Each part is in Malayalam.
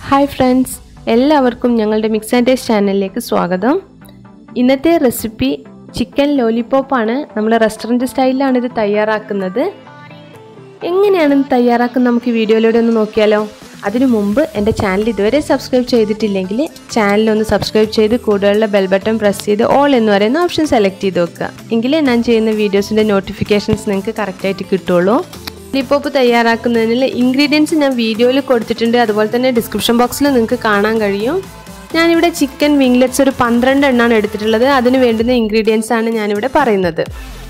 ഹായ് ഫ്രണ്ട്സ് എല്ലാവർക്കും ഞങ്ങളുടെ മിക്സ് ആൻഡ് ടേസ്റ്റ് ചാനലിലേക്ക് സ്വാഗതം ഇന്നത്തെ റെസിപ്പി ചിക്കൻ ലോലിപോപ്പാണ് നമ്മൾ റെസ്റ്റോറൻറ്റ് സ്റ്റൈലിലാണ് ഇത് തയ്യാറാക്കുന്നത് എങ്ങനെയാണ് ഇത് തയ്യാറാക്കുന്നത് നമുക്ക് ഈ വീഡിയോയിലൂടെ ഒന്ന് നോക്കിയാലോ അതിനു മുമ്പ് എൻ്റെ ചാനൽ ഇതുവരെ സബ്സ്ക്രൈബ് ചെയ്തിട്ടില്ലെങ്കിൽ ചാനലൊന്ന് സബ്സ്ക്രൈബ് ചെയ്ത് കൂടുതലുള്ള ബെൽ ബട്ടൺ പ്രസ് ചെയ്ത് ഓൾ എന്ന് പറയുന്ന ഓപ്ഷൻ സെലക്ട് ചെയ്ത് വെക്കുക എങ്കിലേ ഞാൻ ചെയ്യുന്ന വീഡിയോസിൻ്റെ നോട്ടിഫിക്കേഷൻസ് നിങ്ങൾക്ക് കറക്റ്റായിട്ട് കിട്ടുള്ളൂ ലിപ്പോപ്പ് തയ്യാറാക്കുന്നതിനുള്ള ഇൻഗ്രീഡിയൻസ് ഞാൻ വീഡിയോയിൽ കൊടുത്തിട്ടുണ്ട് അതുപോലെ തന്നെ ഡിസ്ക്രിപ്ഷൻ ബോക്സിൽ നിങ്ങൾക്ക് കാണാൻ കഴിയും ഞാനിവിടെ ചിക്കൻ വിംഗ്ലെറ്റ്സ് ഒരു പന്ത്രണ്ട് എണ്ണാണ് എടുത്തിട്ടുള്ളത് അതിന് വേണ്ടുന്ന ഇൻഗ്രീഡിയൻസ് ആണ് ഞാനിവിടെ പറയുന്നത്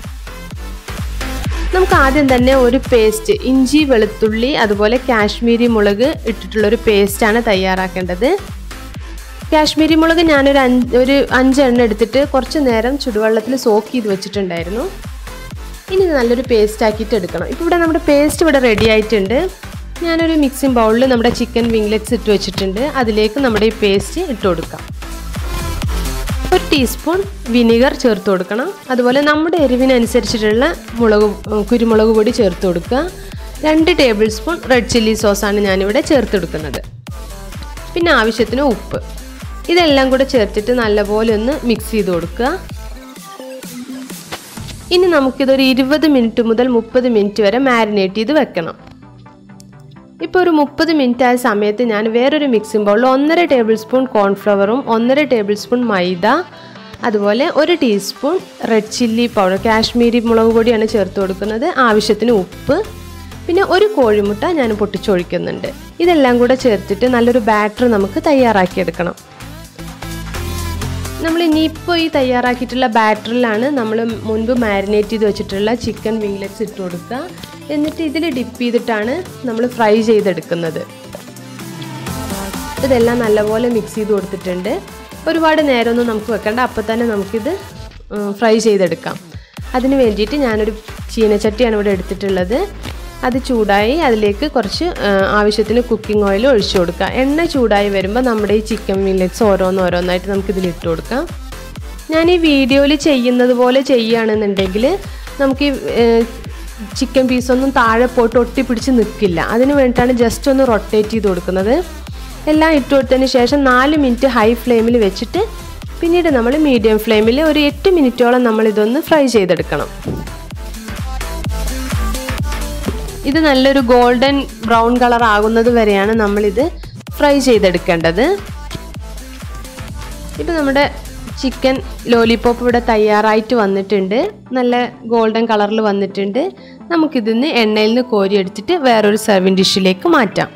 നമുക്ക് ആദ്യം തന്നെ ഒരു പേസ്റ്റ് ഇഞ്ചി വെളുത്തുള്ളി അതുപോലെ കാശ്മീരി മുളക് ഇട്ടിട്ടുള്ള ഒരു പേസ്റ്റാണ് തയ്യാറാക്കേണ്ടത് കാശ്മീരി മുളക് ഞാനൊരു അഞ്ച് ഒരു അഞ്ചെണ്ണം എടുത്തിട്ട് കുറച്ച് നേരം ചുടുവെള്ളത്തിൽ സോക്ക് ചെയ്ത് വെച്ചിട്ടുണ്ടായിരുന്നു ഇനി ഇത് നല്ലൊരു പേസ്റ്റ് ആക്കിയിട്ട് എടുക്കണം ഇപ്പോൾ ഇവിടെ നമ്മുടെ പേസ്റ്റ് ഇവിടെ റെഡി ആയിട്ടുണ്ട് ഞാനൊരു മിക്സിംഗ് ബൗളിൽ നമ്മുടെ ചിക്കൻ വിംഗ്ലെറ്റ്സ് ഇട്ട് വെച്ചിട്ടുണ്ട് അതിലേക്ക് നമ്മുടെ ഈ പേസ്റ്റ് ഇട്ട് കൊടുക്കാം ഒരു ടീസ്പൂൺ വിനിഗർ ചേർത്ത് കൊടുക്കണം അതുപോലെ നമ്മുടെ എരിവിനനുസരിച്ചിട്ടുള്ള മുളക് കുരുമുളക് പൊടി ചേർത്ത് കൊടുക്കുക രണ്ട് ടേബിൾ സ്പൂൺ റെഡ് ചില്ലി സോസാണ് ഞാനിവിടെ ചേർത്ത് കൊടുക്കുന്നത് പിന്നെ ആവശ്യത്തിന് ഉപ്പ് ഇതെല്ലാം കൂടെ ചേർത്തിട്ട് നല്ലപോലെ ഒന്ന് മിക്സ് ചെയ്ത് കൊടുക്കുക ഇനി നമുക്കിതൊരു ഇരുപത് മിനിറ്റ് മുതൽ മുപ്പത് മിനിറ്റ് വരെ മാരിനേറ്റ് ചെയ്ത് വെക്കണം ഇപ്പോൾ ഒരു മുപ്പത് മിനിറ്റ് ആയ സമയത്ത് ഞാൻ വേറൊരു മിക്സിംഗ് ബൗളിൽ ഒന്നര ടേബിൾ സ്പൂൺ കോൺഫ്ലവറും ഒന്നര ടേബിൾ സ്പൂൺ മൈദ അതുപോലെ ഒരു teaspoon red chilli powder Kashmiri മുളക് പൊടിയാണ് ചേർത്ത് കൊടുക്കുന്നത് ആവശ്യത്തിന് ഉപ്പ് പിന്നെ ഒരു കോഴിമുട്ട ഞാൻ പൊട്ടിച്ചൊഴിക്കുന്നുണ്ട് ഇതെല്ലാം കൂടെ ചേർത്തിട്ട് നല്ലൊരു ബാറ്റർ നമുക്ക് തയ്യാറാക്കിയെടുക്കണം നമ്മൾ ഇനിയിപ്പോൾ ഈ തയ്യാറാക്കിയിട്ടുള്ള ബാറ്ററിലാണ് നമ്മൾ മുൻപ് മാരിനേറ്റ് ചെയ്ത് വെച്ചിട്ടുള്ള ചിക്കൻ വിംഗ്ലെറ്റ്സ് ഇട്ട് കൊടുക്കുക എന്നിട്ട് ഇതിൽ ഡിപ്പ് ചെയ്തിട്ടാണ് നമ്മൾ ഫ്രൈ ചെയ്തെടുക്കുന്നത് ഇതെല്ലാം നല്ലപോലെ മിക്സ് ചെയ്ത് കൊടുത്തിട്ടുണ്ട് ഒരുപാട് നേരമൊന്നും നമുക്ക് വെക്കേണ്ട അപ്പോൾ തന്നെ നമുക്കിത് ഫ്രൈ ചെയ്തെടുക്കാം അതിന് വേണ്ടിയിട്ട് ഞാനൊരു ചീനച്ചട്ടിയാണ് ഇവിടെ എടുത്തിട്ടുള്ളത് അത് ചൂടായി അതിലേക്ക് കുറച്ച് ആവശ്യത്തിന് കുക്കിംഗ് ഓയിൽ ഒഴിച്ചു കൊടുക്കുക എണ്ണ ചൂടായി വരുമ്പോൾ നമ്മുടെ ഈ ചിക്കൻ മില്ലറ്റ്സ് ഓരോന്ന് ഓരോന്നായിട്ട് നമുക്കിതിൽ ഇട്ട് കൊടുക്കാം ഞാൻ ഈ വീഡിയോയിൽ ചെയ്യുന്നത് പോലെ ചെയ്യുകയാണെന്നുണ്ടെങ്കിൽ നമുക്ക് ഈ ചിക്കൻ പീസൊന്നും താഴെ പോയിട്ട് ഒട്ടിപ്പിടിച്ച് നിൽക്കില്ല അതിന് വേണ്ടിയിട്ടാണ് ജസ്റ്റ് ഒന്ന് റൊട്ടേറ്റ് ചെയ്ത് കൊടുക്കുന്നത് എല്ലാം ഇട്ട് കൊടുത്തതിന് ശേഷം നാല് മിനിറ്റ് ഹൈ ഫ്ലെയിമിൽ വെച്ചിട്ട് പിന്നീട് നമ്മൾ മീഡിയം ഫ്ലെയിമിൽ ഒരു എട്ട് മിനിറ്റോളം നമ്മൾ ഇതൊന്ന് ഫ്രൈ ചെയ്തെടുക്കണം ഇത് നല്ലൊരു ഗോൾഡൻ ബ്രൗൺ കളർ ആകുന്നത് വരെയാണ് നമ്മളിത് ഫ്രൈ ചെയ്തെടുക്കേണ്ടത് ഇപ്പം നമ്മുടെ ചിക്കൻ ലോലിപോപ്പ് ഇവിടെ തയ്യാറായിട്ട് വന്നിട്ടുണ്ട് നല്ല ഗോൾഡൻ കളറിൽ വന്നിട്ടുണ്ട് നമുക്കിതിന്ന് എണ്ണയിൽ നിന്ന് കോരിയെടുത്തിട്ട് വേറൊരു സർവിങ് ഡിഷിലേക്ക് മാറ്റാം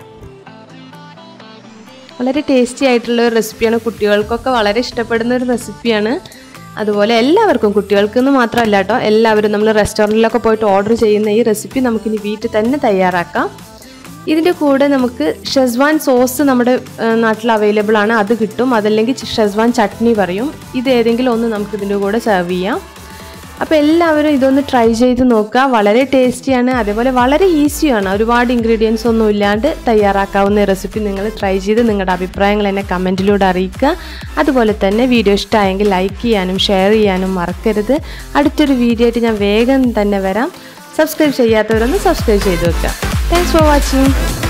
വളരെ ടേസ്റ്റി ആയിട്ടുള്ള ഒരു റെസിപ്പിയാണ് കുട്ടികൾക്കൊക്കെ വളരെ ഇഷ്ടപ്പെടുന്ന ഒരു റെസിപ്പിയാണ് അതുപോലെ എല്ലാവർക്കും കുട്ടികൾക്ക് എന്ന് മാത്രമല്ല കേട്ടോ എല്ലാവരും നമ്മൾ റെസ്റ്റോറൻറ്റിലൊക്കെ പോയിട്ട് ഓർഡർ ചെയ്യുന്ന ഈ റെസിപ്പി നമുക്കിനി വീട്ടിൽ തന്നെ തയ്യാറാക്കാം ഇതിൻ്റെ കൂടെ നമുക്ക് ഷെസ്വാൻ സോസ് നമ്മുടെ നാട്ടിൽ അവൈലബിൾ ആണ് അത് കിട്ടും അതല്ലെങ്കിൽ ഷെസ്വാൻ ചട്നി പറയും ഇത് ഏതെങ്കിലും ഒന്ന് നമുക്ക് ഇതിൻ്റെ കൂടെ സെർവ് ചെയ്യാം അപ്പോൾ എല്ലാവരും ഇതൊന്ന് ട്രൈ ചെയ്ത് നോക്കുക വളരെ ടേസ്റ്റിയാണ് അതേപോലെ വളരെ ഈസിയാണ് ഒരുപാട് ഇൻഗ്രീഡിയൻസ് ഒന്നും ഇല്ലാണ്ട് തയ്യാറാക്കാവുന്ന റെസിപ്പി നിങ്ങൾ ട്രൈ ചെയ്ത് നിങ്ങളുടെ അഭിപ്രായങ്ങൾ എന്നെ കമൻറ്റിലൂടെ അറിയിക്കുക അതുപോലെ തന്നെ വീഡിയോ ഇഷ്ടമായെങ്കിൽ ലൈക്ക് ചെയ്യാനും ഷെയർ ചെയ്യാനും മറക്കരുത് അടുത്തൊരു വീഡിയോ ആയിട്ട് ഞാൻ വേഗം തന്നെ വരാം സബ്സ്ക്രൈബ് ചെയ്യാത്തവരൊന്ന് സബ്സ്ക്രൈബ് ചെയ്ത് വെക്കുക താങ്ക്സ് ഫോർ വാച്ചിങ്